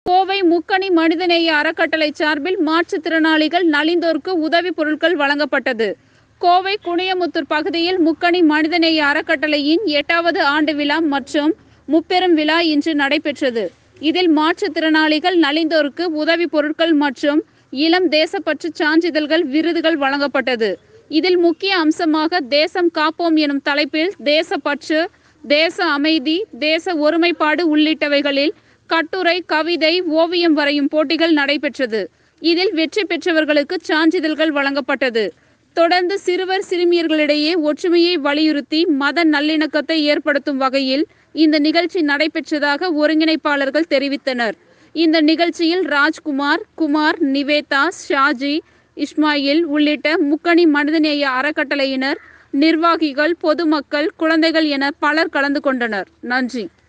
கோவை முக்கணி மனிதநேய அறக்கட்டளை சார்பில் மாற்றுத்திறனாளிகள் நலிந்தோருக்கு உதவி பொருட்கள் வழங்கப்பட்டது கோவை குனியமுத்தூர் பகுதியில் முக்கணி மனிதநேய அறக்கட்டளையின் எட்டாவது ஆண்டு விழா மற்றும் முப்பெரும் விழா இன்று நடைபெற்றது இதில் மாற்றுத்திறனாளிகள் நலிந்தோருக்கு உதவி பொருட்கள் மற்றும் இளம் தேசப்பற்று சான்றிதழ்கள் விருதுகள் வழங்கப்பட்டது இதில் முக்கிய அம்சமாக தேசம் காப்போம் எனும் தலைப்பில் தேசப்பற்று தேச அமைதி தேச ஒருமைப்பாடு உள்ளிட்டவைகளில் கட்டுரை கவிதை ஓவியம் வரையும் போட்டிகள் நடைபெற்றது இதில் வெற்றி பெற்றவர்களுக்கு சான்றிதழ்கள் வழங்கப்பட்டது தொடர்ந்து சிறுவர் சிறுமியர்களிடையே ஒற்றுமையை வலியுறுத்தி மத நல்லிணக்கத்தை ஏற்படுத்தும் வகையில் இந்த நிகழ்ச்சி நடைபெற்றதாக ஒருங்கிணைப்பாளர்கள் தெரிவித்தனர் இந்த நிகழ்ச்சியில் ராஜ்குமார் குமார் நிவேதா ஷாஜி இஸ்மாயில் உள்ளிட்ட முக்கணி மனிதநேய அறக்கட்டளையினர் நிர்வாகிகள் பொதுமக்கள் குழந்தைகள் என பலர் கலந்து கொண்டனர் நன்றி